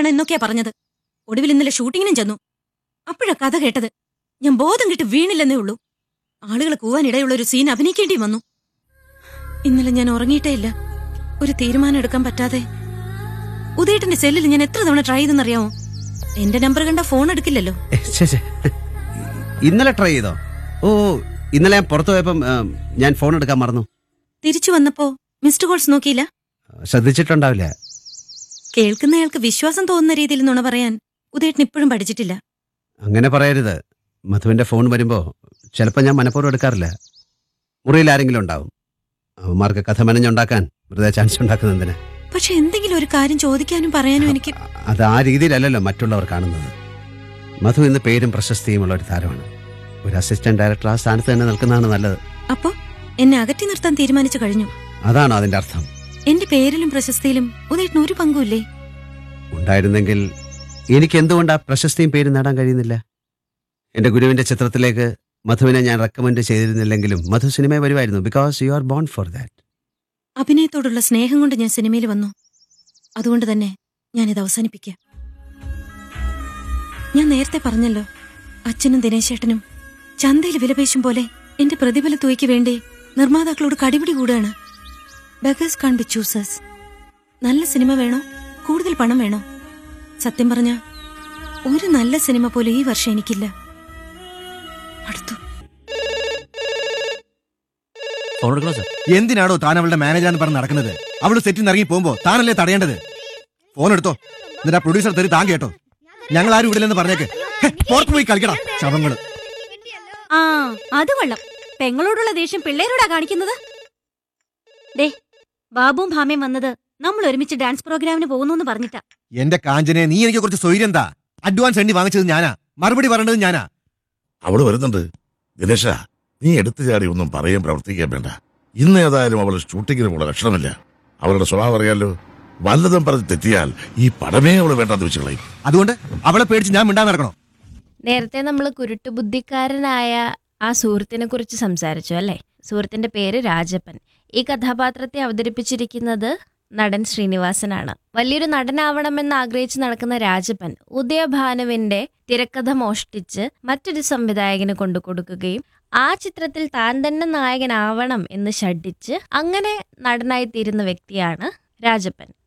അങ്ങനെയാണ് എന്നൊക്കെയാ പറഞ്ഞത് ഒടുവിൽ ഇന്നലെ ഷൂട്ടിങ്ങിനും ചെന്നു അപ്പോഴാ കഥ കേട്ടത് ഞാൻ ബോധം കിട്ട് വീണില്ലെന്നേ ഉള്ളൂ ആളുകൾ കൂവാനിടയുള്ള ഒരു സീൻ അഭിനയിക്കേണ്ടി വന്നു ഇന്നലെ ഞാൻ ഉറങ്ങിയിട്ടേ ഇല്ല ഒരു തീരുമാനം എടുക്കാൻ പറ്റാതെ ഉദയേട്ടന്റെ സെല്ലിൽ ഞാൻ എത്ര തവണ ട്രൈ ചെയ്തെന്നറിയാമോ എന്റെ നമ്പർ കണ്ട ഫോൺ എടുക്കില്ലല്ലോ ഏ, ശ്ശെ, ശ്ശെ. ഇന്നലെ ട്രൈ ചെയ്തോ ഓ ഇന്നലെ ഞാൻ പുറത്തു പോയപ്പം ആ, ഞാൻ ഫോൺ എടുക്കാൻ മറന്നു തിരിച്ചു വന്നപ്പോ മിസ്ഡ് കോൾസ് നോക്കിയില്ല ശ്രദ്ധിച്ചിട്ടുണ്ടാവില്ല കേൾക്കുന്നയാൾക്ക് വിശ്വാസം തോന്നുന്ന രീതിയിൽ നുണ പറയാൻ ഉദയേട്ടൻ ഇപ്പോഴും പഠിച്ചിട്ടില്ല അങ്ങനെ പറയരുത് മധുവിന്റെ ഫോൺ വരുമ്പോ ചിലപ്പോൾ ഞാൻ മനഃപൂർവ്വം എടുക്കാറില്ല മുറിയിൽ ആരെങ്കിലും ഉണ്ടാവും അവന്മാർക്ക് കഥ മെനഞ്ഞുണ്ടാക്കാൻ വെറുതെ ചാൻസ് ഉണ്ടാക്കുന്നതിന് പക്ഷെ എന്തെങ്കിലും ഒരു കാര്യം ചോദിക്കാനും പറയാനും എനിക്ക് അത് ആ രീതിയിലല്ലല്ലോ മറ്റുള്ളവർ കാണുന്നത് മധു ഇന്ന് പേരും പ്രശസ്തിയുമുള്ള ഒരു താരമാണ് ഒരു അസിസ്റ്റന്റ് ഡയറക്ടർ ആ സ്ഥാനത്ത് തന്നെ നിൽക്കുന്നതാണ് നല്ലത് അപ്പോ എന്നെ അകറ്റി നിർത്താൻ തീരുമാനിച്ചു കഴിഞ്ഞു അതാണോ അതിന്റെ അർത്ഥം എന്റെ പേരിലും പ്രശസ്തിയിലും ഉദയേട്ടന് ഒരു പങ്കുമില്ലേ ഉണ്ടായിരുന്നെങ്കിൽ എനിക്ക് എന്തുകൊണ്ട് ആ പ്രശസ്തിയും പേരും നേടാൻ കഴിയുന്നില്ല എന്റെ ഗുരുവിന്റെ ചിത്രത്തിലേക്ക് മധുവിനെ ഞാൻ റെക്കമെൻഡ് ചെയ്തിരുന്നില്ലെങ്കിലും മധു സിനിമ വരുമായിരുന്നു because you are born for that അഭിനയത്തോടുള്ള സ്നേഹം കൊണ്ട് ഞാൻ സിനിമയിൽ വന്നു അതുകൊണ്ട് തന്നെ ഞാനിത് അവസാനിപ്പിക്കുക ഞാൻ നേരത്തെ പറഞ്ഞല്ലോ അച്ഛനും ദിനേശേട്ടനും ചന്തയിൽ വിലപേശും പോലെ എന്റെ പ്രതിഫല തുകയ്ക്ക് വേണ്ടി നിർമ്മാതാക്കളോട് കടിപിടി കൂടുകയാണ് ബഗേഴ്സ് കാൺ ബി ചൂസേഴ്സ് നല്ല സിനിമ വേണോ കൂടുതൽ പണം വേണോ സത്യം പറഞ്ഞ ഒരു നല്ല സിനിമ പോലും ഈ വർഷം എനിക്കില്ല അടുത്തു ഫോൺ എടുക്കണോ സാർ എന്തിനാണോ താൻ അവളുടെ മാനേജറാന്ന് പറഞ്ഞ് നടക്കുന്നത് അവള് സെറ്റിൽ നിന്ന് ഇറങ്ങി പോകുമ്പോ താനല്ലേ തടയേണ്ടത് ഫോൺ എടുത്തോ എന്നിട്ട് ആ പ്രൊഡ്യൂസർ തരി താൻ കേട്ടോ ഞങ്ങൾ ആരും ഇവിടില്ലെന്ന് പറഞ്ഞേക്ക് ഹെ, പുറത്ത് പോയി കളിക്കടാ ശവങ്ങള് ആ അത് കൊള്ളാം പെങ്ങളോടുള്ള ദേഷ്യം പിള്ളേരോടാ കാണിക്കുന്നത് ദേ ബാബുവും ഭാമയും വന്നത് നമ്മൾ ഒരുമിച്ച് ഡാൻസ് പ്രോഗ്രാമിന് പോകുന്നു പറഞ്ഞിട്ടാ എന്റെ കാഞ്ചനെ നീ എനിക്ക് കുറച്ച് സ്വൈര്യം എന്താ അഡ്വാൻസ് എണ്ണി വാങ്ങിച്ചത് ഞാനാ മറുപടി പറയേണ്ടത് ഞാനാ അവള് വരുന്നുണ്ട് ദിനേശ നീ എടുത്തു ചാടി ഒന്നും പറയാൻ പ്രവർത്തിക്കാൻ വേണ്ട ഇന്ന് ഏതായാലും അവൾ ഷൂട്ടിങ്ങിന് പോണ ലക്ഷണമില്ല അവളുടെ സ്വഭാവം അറിയാലോ വല്ലതും പറഞ്ഞ് തെറ്റിയാൽ ഈ പടമേ അവള് വേണ്ടാന്ന് വെച്ച് കളയും അതുകൊണ്ട് അവളെ പേടിച്ച് ഞാൻ മിണ്ടാൻ നടക്കണോ നേരത്തെ നമ്മൾ കുരുട്ടുബുദ്ധിക്കാരനായ ആ സുഹൃത്തിനെ കുറിച്ച് സംസാരിച്ചു അല്ലേ സുഹൃത്തിന്റെ പേര് രാജപ്പൻ ഈ കഥാപാത്രത്തെ അവതരിപ്പിച്ചിരിക്കുന്നത് നടൻ ശ്രീനിവാസനാണ് വലിയൊരു നടനാവണമെന്ന് ആഗ്രഹിച്ച് നടക്കുന്ന രാജപ്പൻ ഉദയഭാനുവിന്റെ തിരക്കഥ മോഷ്ടിച്ച് മറ്റൊരു സംവിധായകന് കൊണ്ടു കൊടുക്കുകയും ആ ചിത്രത്തിൽ താൻ തന്നെ നായകനാവണം എന്ന് ഷഡിച്ച് അങ്ങനെ നടനായി തീരുന്ന വ്യക്തിയാണ് രാജപ്പൻ